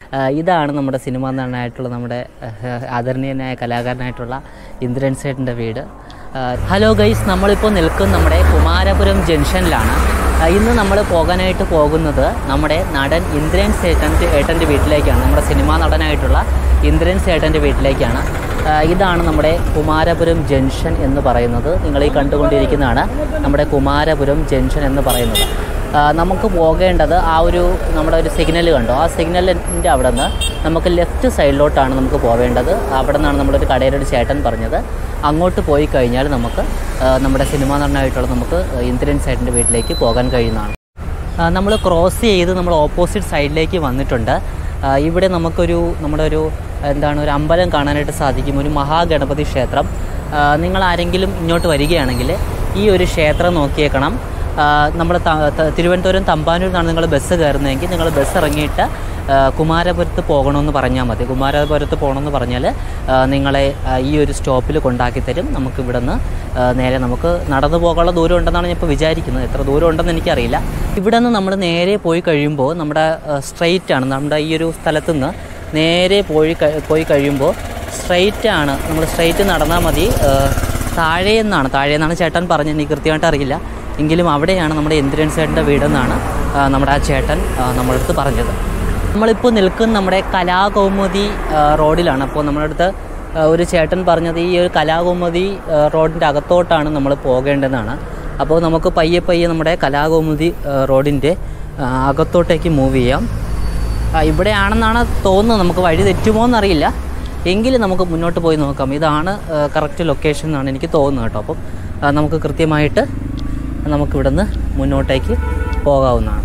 ആ, ഇതാണ് നമ്മുടെ സിനിമാ നടനായിട്ടുള്ള നമ്മുടെ ആ, ആദരണീയനായ കലാകാരനായിട്ടുള്ള ഇന്ദ്രൻ സേട്ടൻ്റെ വീട് ആ, ഹലോ ഗൈസ് നമ്മളിപ്പോൾ നിൽക്കുന്ന നമ്മുടെ കുമാരപുരം ജംഗ്ഷനിലാണ് ആ, ഇന്ന് നമ്മൾ പോകാനായിട്ട് പോകുന്നത് നമ്മുടെ നടൻ ഇന്ദ്രൻ സേട്ടൻ്റെ ഏട്ടൻ്റെ വീട്ടിലേക്കാണ് നമ്മുടെ സിനിമാ നടനായിട്ടുള്ള ഇന്ദ്രൻ സേട്ടൻ്റെ വീട്ടിലേക്കാണ് ആ, ഇതാണ് നമ്മുടെ കുമാരപുരം ജംഗ്ഷൻ എന്ന് പറയുന്നത് നിങ്ങൾ ഈ കണ്ടുകൊണ്ടിരിക്കുന്നതാണ് നമ്മുടെ കുമാരപുരം ജംഗ്ഷൻ എന്ന് പറയുന്നത് ആ, നമുക്ക് പോകേണ്ടത് ആ ഒരു നമ്മുടെ ഒരു സിഗ്നൽ കണ്ടോ ആ സിഗ്നലിൻ്റെ അവിടെ നിന്ന് നമുക്ക് ലെഫ്റ്റ് സൈഡിലോട്ടാണ് നമുക്ക് പോവേണ്ടത് അവിടെ നിന്നാണ് നമ്മളൊരു കടയുടെ ഒരു ചേട്ടൻ പറഞ്ഞത് അങ്ങോട്ട് പോയി കഴിഞ്ഞാൽ നമുക്ക് ആ, നമ്മുടെ സിനിമാ നടനായിട്ടുള്ള നമുക്ക് ഇന്ദ്രൻ സൈഡിൻ്റെ വീട്ടിലേക്ക് പോകാൻ കഴിയുന്നതാണ് നമ്മൾ ക്രോസ് ചെയ്ത് നമ്മൾ ഓപ്പോസിറ്റ് സൈഡിലേക്ക് വന്നിട്ടുണ്ട് ആ, ഇവിടെ നമുക്കൊരു നമ്മുടെ ഒരു എന്താണ് ഒരു അമ്പലം കാണാനായിട്ട് സാധിക്കും ഒരു മഹാഗണപതി ക്ഷേത്രം ആ, നിങ്ങൾ ആരെങ്കിലും ഇങ്ങോട്ട് വരികയാണെങ്കിൽ ഈ ഒരു ക്ഷേത്രം നോക്കിയേക്കണം നമ്മൾ തിരുവനന്തപുരം തമ്പാനൂർ നിന്നാണ് നിങ്ങൾ ബസ് കയറുന്നതെങ്കിൽ നിങ്ങൾ ബസ് ഇറങ്ങിയിട്ട് ആ, കുമാരപുരത്ത് പോകണമെന്ന് പറഞ്ഞാൽ മതി കുമാരപുരത്ത് പോകണമെന്ന് പറഞ്ഞാൽ ആ, നിങ്ങളെ ആ, ഈ ഒരു സ്റ്റോപ്പിൽ കൊണ്ടാക്കി തരും നമുക്ക് ഇവിടെ നിന്ന് നേരെ നമുക്ക് നടന്നു പോകാനുള്ള ദൂരം ഉണ്ടെന്നാണ് ഞാൻ ഇപ്പോൾ വിചാരിക്കുന്നത് എത്ര ദൂരം ഉണ്ടെന്ന് എനിക്കറിയില്ല ഇവിടെ നിന്ന് നമ്മൾ നേരെ പോയി കഴിയുമ്പോൾ നമ്മുടെ സ്ട്രെയിറ്റ് ആണ് നമ്മുടെ ഈ ഒരു സ്ഥലത്തു നിന്ന് നേരെ പോയി കഴി- പോയി കഴിയുമ്പോൾ സ്ട്രെയിറ്റ് ആണ് നമ്മൾ സ്ട്രെയിറ്റ് നടന്നാൽ മതി ആ, താഴെ നിന്നാണ് താഴെ നിന്നാണ് ചേട്ടൻ പറഞ്ഞത് എനിക്ക് കൃത്യമായിട്ട് അറിയില്ല എങ്കിലും അവിടെയാണ് നമ്മുടെ ഇന്ദ്രൻ ചേട്ടൻ്റെ വീടെന്നാണ് ആ, നമ്മുടെ ആ ചേട്ടൻ ആ, നമ്മുടെ അടുത്ത് പറഞ്ഞത് നമ്മളിപ്പോൾ നിൽക്കുന്ന നമ്മുടെ കലാകൗമുദി ആ, റോഡിലാണ് അപ്പോൾ നമ്മുടെ അടുത്ത് ആ, ഒരു ചേട്ടൻ പറഞ്ഞത് ഈ ഒരു കലാകൗമുദി ആ, റോഡിൻ്റെ അകത്തോട്ടാണ് നമ്മൾ പോകേണ്ടതെന്നാണ് അപ്പോൾ നമുക്ക് പയ്യെ പയ്യെ നമ്മുടെ കലാകൗമുദി ആ, റോഡിൻ്റെ ആ, അകത്തോട്ടേക്ക് മൂവ് ചെയ്യാം ആ, ഇവിടെയാണെന്നാണ് തോന്നുന്നത് നമുക്ക് വഴി തെറ്റുമോ എന്നറിയില്ല എങ്കിലും നമുക്ക് മുന്നോട്ട് പോയി നോക്കാം ഇതാണ് കറക്റ്റ് ലൊക്കേഷൻ എന്നാണ് എനിക്ക് തോന്നുന്നത് കേട്ടോ അപ്പം ആ, നമുക്ക് കൃത്യമായിട്ട് നമുക്കിവിടെ നിന്ന് മുന്നോട്ടേക്ക് പോകാവുന്നതാണ്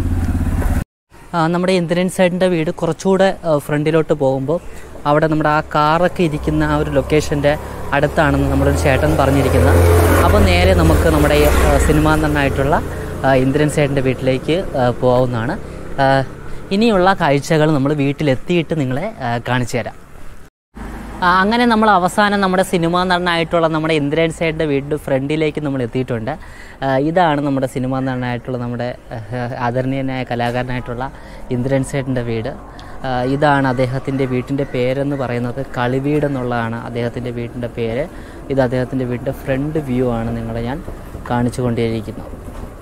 ആ, നമ്മുടെ ഇന്ദ്രൻ സൈഡിൻ്റെ വീട് കുറച്ചുകൂടെ ആ, ഫ്രണ്ടിലോട്ട് പോകുമ്പോൾ അവിടെ നമ്മുടെ ആ കാറൊക്കെ ഇരിക്കുന്ന ആ ഒരു ലൊക്കേഷൻ്റെ അടുത്താണെന്ന് നമ്മുടെ ഒരു ചേട്ടൻ പറഞ്ഞിരിക്കുന്നത് അപ്പോൾ നേരെ നമുക്ക് നമ്മുടെ ഈ, ആ, സിനിമാ നടനായിട്ടുള്ള ആ, ഇന്ദ്രൻ സൈഡിൻ്റെ വീട്ടിലേക്ക് ആ, പോകാവുന്നതാണ് ആ, ഇനിയുള്ള കാഴ്ചകൾ നമ്മൾ വീട്ടിലെത്തിയിട്ട് നിങ്ങളെ ആ, കാണിച്ചു തരാം ആ, അങ്ങനെ നമ്മൾ അവസാനം നമ്മുടെ സിനിമാ നടനായിട്ടുള്ള നമ്മുടെ ഇന്ദ്രൻ സേഡിൻ്റെ വീടിൻ്റെ ഫ്രണ്ടിലേക്ക് നമ്മൾ എത്തിയിട്ടുണ്ട് ആ, ഇതാണ് നമ്മുടെ സിനിമാ നടനായിട്ടുള്ള നമ്മുടെ ആ, ആദരണീയനായ കലാകാരനായിട്ടുള്ള ഇന്ദ്രൻ സേഡിൻ്റെ വീട് ആ, ഇതാണ് അദ്ദേഹത്തിൻ്റെ വീട്ടിൻ്റെ പേരെന്ന് പറയുന്നത് കളിവീട് എന്നുള്ളതാണ് അദ്ദേഹത്തിൻ്റെ വീടിൻ്റെ പേര് ഇത് അദ്ദേഹത്തിൻ്റെ വീടിൻ്റെ ഫ്രണ്ട് വ്യൂ ആണ് നിങ്ങളെ ഞാൻ കാണിച്ചു കൊണ്ടേയിരിക്കുന്നത്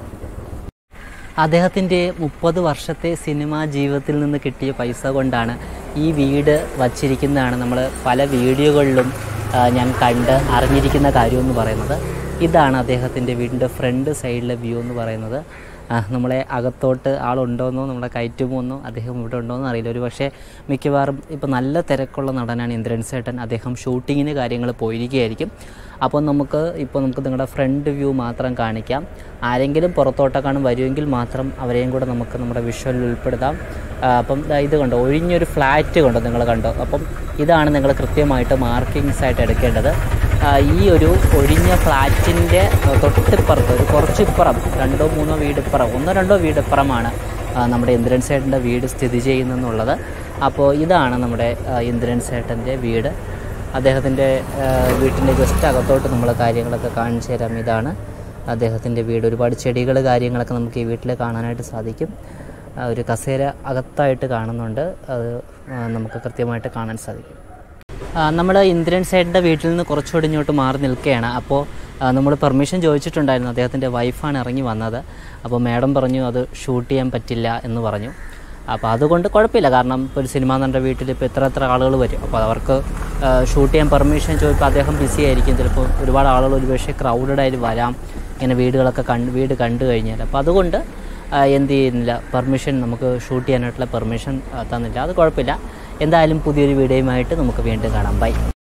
അദ്ദേഹത്തിൻ്റെ മുപ്പത് വർഷത്തെ സിനിമാ ജീവിതത്തിൽ നിന്ന് കിട്ടിയ പൈസ കൊണ്ടാണ് ഈ വീട് വച്ചിരിക്കുന്നതാണ് നമ്മൾ പല വീഡിയോകളിലും ആ, ഞാൻ കണ്ട് അറിഞ്ഞിരിക്കുന്ന കാര്യമെന്ന് പറയുന്നത് ഇതാണ് അദ്ദേഹത്തിൻ്റെ വീടിൻ്റെ ഫ്രണ്ട് സൈഡിലെ വ്യൂ എന്ന് പറയുന്നത് ആ, നമ്മളെ അകത്തോട്ട് ആളുണ്ടോയെന്നോ നമ്മളെ കയറ്റുമോന്നോ അദ്ദേഹം ഇവിടെ ഉണ്ടോയെന്നോ അറിയില്ല ഒരു പക്ഷേ മിക്കവാറും ഇപ്പോൾ നല്ല തിരക്കുള്ള നടനാണ് ഇന്ദ്രൻ സേട്ടൻ അദ്ദേഹം ഷൂട്ടിങ്ങിന് കാര്യങ്ങൾ പോയിരിക്കുകയായിരിക്കും അപ്പോൾ നമുക്ക് ഇപ്പോൾ നമുക്ക് നിങ്ങളുടെ ഫ്രണ്ട് വ്യൂ മാത്രം കാണിക്കാം ആരെങ്കിലും പുറത്തോട്ടേക്കാണ് വരുമെങ്കിൽ മാത്രം അവരെയും കൂടെ നമുക്ക് നമ്മുടെ വിഷ്വലിൽ ഉൾപ്പെടുത്താം ആ, അപ്പം ദാ ഇത് കണ്ടോ ഒഴിഞ്ഞൊരു ഫ്ലാറ്റ് കണ്ടോ നിങ്ങൾ കണ്ടോ അപ്പം ഇതാണ് നിങ്ങൾ കൃത്യമായിട്ട് മാർക്കിങ്സ് ആയിട്ട് എടുക്കേണ്ടത് ആ, ഈ ഒരു ഒഴിഞ്ഞ ഫ്ലാറ്റിൻ്റെ തൊട്ടിപ്പുറത്ത് ഒരു കുറച്ചിപ്പുറം രണ്ടോ മൂന്നോ വീടിപ്പുറം ഒന്നോ രണ്ടോ വീടിപ്പുറമാണ് ആ, നമ്മുടെ ഇന്ദ്രൻ സേട്ടൻ്റെ വീട് സ്ഥിതി ചെയ്യുന്നെന്നുള്ളത് അപ്പോൾ ഇതാണ് നമ്മുടെ ആ, ഇന്ദ്രൻ സേട്ടൻ്റെ വീട് അദ്ദേഹത്തിൻ്റെ വീട്ടിൻ്റെ ജസ്റ്റ് അകത്തോട്ട് നമ്മൾ കാര്യങ്ങളൊക്കെ കാണിച്ചു തരാം ഇതാണ് അദ്ദേഹത്തിൻ്റെ വീട് ഒരുപാട് ചെടികൾ കാര്യങ്ങളൊക്കെ നമുക്ക് ഈ വീട്ടിൽ കാണാനായിട്ട് സാധിക്കും ആ, ഒരു കസേര അകത്തായിട്ട് കാണുന്നുണ്ട് അത് ആ, നമുക്ക് കൃത്യമായിട്ട് കാണാൻ സാധിക്കും നമ്മൾ ഇന്ദ്രൻ സൈഡിൻ്റെ വീട്ടിൽ നിന്ന് കുറച്ചുകൂടി ഇങ്ങോട്ട് മാറി നിൽക്കുകയാണ് അപ്പോൾ നമ്മൾ പെർമിഷൻ ചോദിച്ചിട്ടുണ്ടായിരുന്നു അദ്ദേഹത്തിൻ്റെ വൈഫാണ് ഇറങ്ങി വന്നത് അപ്പോൾ മാഡം പറഞ്ഞു അത് ഷൂട്ട് ചെയ്യാൻ പറ്റില്ല എന്ന് പറഞ്ഞു അപ്പോൾ അതുകൊണ്ട് കുഴപ്പമില്ല കാരണം ഇപ്പോൾ ഒരു സിനിമാ നടൻ്റെ വീട്ടിൽ ഇപ്പോൾ എത്ര എത്ര ആളുകൾ വരും അപ്പോൾ അവർക്ക് ഷൂട്ട് ചെയ്യാൻ പെർമിഷൻ ചോദിപ്പോൾ അദ്ദേഹം ബിസി ആയിരിക്കും ചിലപ്പോൾ ഒരുപാട് ആളുകൾ ഒരുപക്ഷെ ക്രൗഡഡ് ആയിട്ട് വരാം ഇങ്ങനെ വീടുകളൊക്കെ കണ്ട് വീട് കണ്ടു കഴിഞ്ഞാൽ അപ്പോൾ അതുകൊണ്ട് ആ, എന്ത് ചെയ്യുന്നില്ല പെർമിഷൻ നമുക്ക് ഷൂട്ട് ചെയ്യാനായിട്ടുള്ള പെർമിഷൻ തന്നില്ല അത് കുഴപ്പമില്ല എന്തായാലും പുതിയൊരു വീഡിയോയുമായിട്ട് നമുക്ക് വീണ്ടും കാണാം ബൈ